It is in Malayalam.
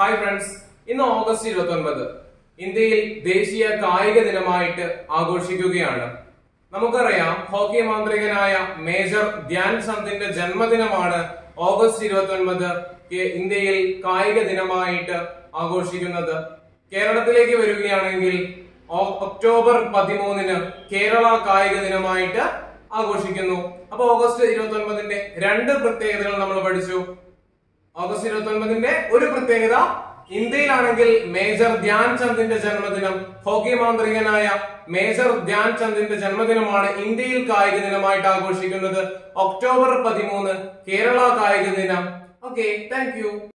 ഹായ് ഫ്രണ്ട്സ് ഇന്ന് ഓഗസ്റ്റ് ഇരുപത്തി ഒൻപത് ഇന്ത്യയിൽ ദേശീയ കായിക ദിനമായിട്ട് ആഘോഷിക്കുകയാണ് നമുക്കറിയാം ഹോക്കി മാന്ത്രികനായ മേജർ ധ്യാൻ ചന്ദിന്റെ ജന്മദിനമാണ് ഓഗസ്റ്റ് ഇരുപത്തി ഒൻപത് ഇന്ത്യയിൽ കായിക ദിനമായിട്ട് ആഘോഷിക്കുന്നത് കേരളത്തിലേക്ക് വരികയാണെങ്കിൽ ഓ- ഒക്ടോബർ പതിമൂന്നിന് കേരള കായിക ദിനമായിട്ട് ആഘോഷിക്കുന്നു അപ്പൊ ഓഗസ്റ്റ് ഇരുപത്തി ഒൻപതിന്റെ രണ്ട് പ്രത്യേകതകൾ നമ്മൾ പഠിച്ചു ഓഗസ്റ്റ് ഇരുപത്തി ഒൻപതിന്റെ ഒരു പ്രത്യേകത ഇന്ത്യയിലാണെങ്കിൽ മേജർ ധ്യാൻ ചന്ദിന്റെ ജന്മദിനം ഹോക്കി മാന്ത്രികനായ മേജർ ധ്യാൻ ചന്ദിന്റെ ജന്മദിനമാണ് ഇന്ത്യയിൽ കായിക ദിനമായിട്ട് ആഘോഷിക്കുന്നത് ഒക്ടോബർ പതിമൂന്ന് കേരള കായിക ദിനം ഓക്കെ താങ്ക് യു